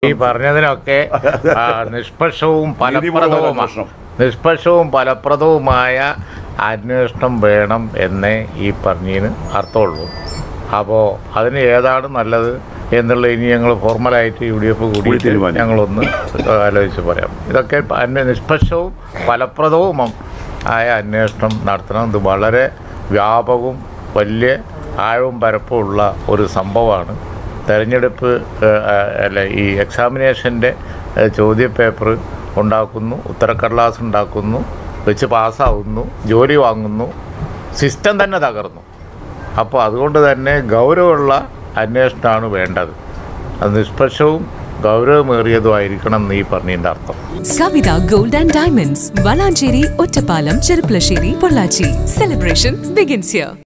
ഈ പറഞ്ഞതിനൊക്കെ ആ, നിഷ്പക്ഷവും ഫലപ്രദവുമാണ് അന്വേഷണം. നിഷ്പക്ഷവും ഫലപ്രദവുമായ അന്വേഷണം വേണം എന്നേ ഈ പറഞ്ഞതിന് അർത്ഥമുള്ളൂ അപ്പോൾ അതിന് ഏതാണ് നല്ലത് എന്നുള്ള ഇനി ഞങ്ങൾ ഫോർമലായിട്ട് യു ഡി എഫ് കൂടി തീരുമാനിക്കും. ഞങ്ങളൊന്ന് ആലോചിച്ച് പറയാം ഇതൊക്കെ അന്വേ നിഷ്പക്ഷവും ഫലപ്രദവും ആയ അന്വേഷണം നടത്തണം ഇത് വളരെ വ്യാപകവും വലിയ ആഴവും പരപ്പുമുള്ള ഒരു സംഭവമാണ് തെരഞ്ഞെടുപ്പ് ഏഹ്, ഏഹ്, അല്ല ഈ എക്സാമിനേഷൻ്റെ ചോദ്യപേപ്പർ ഉണ്ടാക്കുന്നു ഉത്തരക്കടലാസ് ഉണ്ടാക്കുന്നു വെച്ച് പാസ്സാവുന്നു ജോലി വാങ്ങുന്നു സിസ്റ്റം തന്നെ തകർന്നു അപ്പോൾ അതുകൊണ്ട് തന്നെ ഗൗരവമുള്ള അന്വേഷണമാണ് വേണ്ടത് അത് നിഷ്പക്ഷവും ഗൗരവമേറിയതുമായിരിക്കണം എന്ന് ഈ പറഞ്ഞതിൻ്റെ അർത്ഥം Kavitha gold and diamonds Valanchery Ottapalam Cherpulassery Pollachi celebration begins here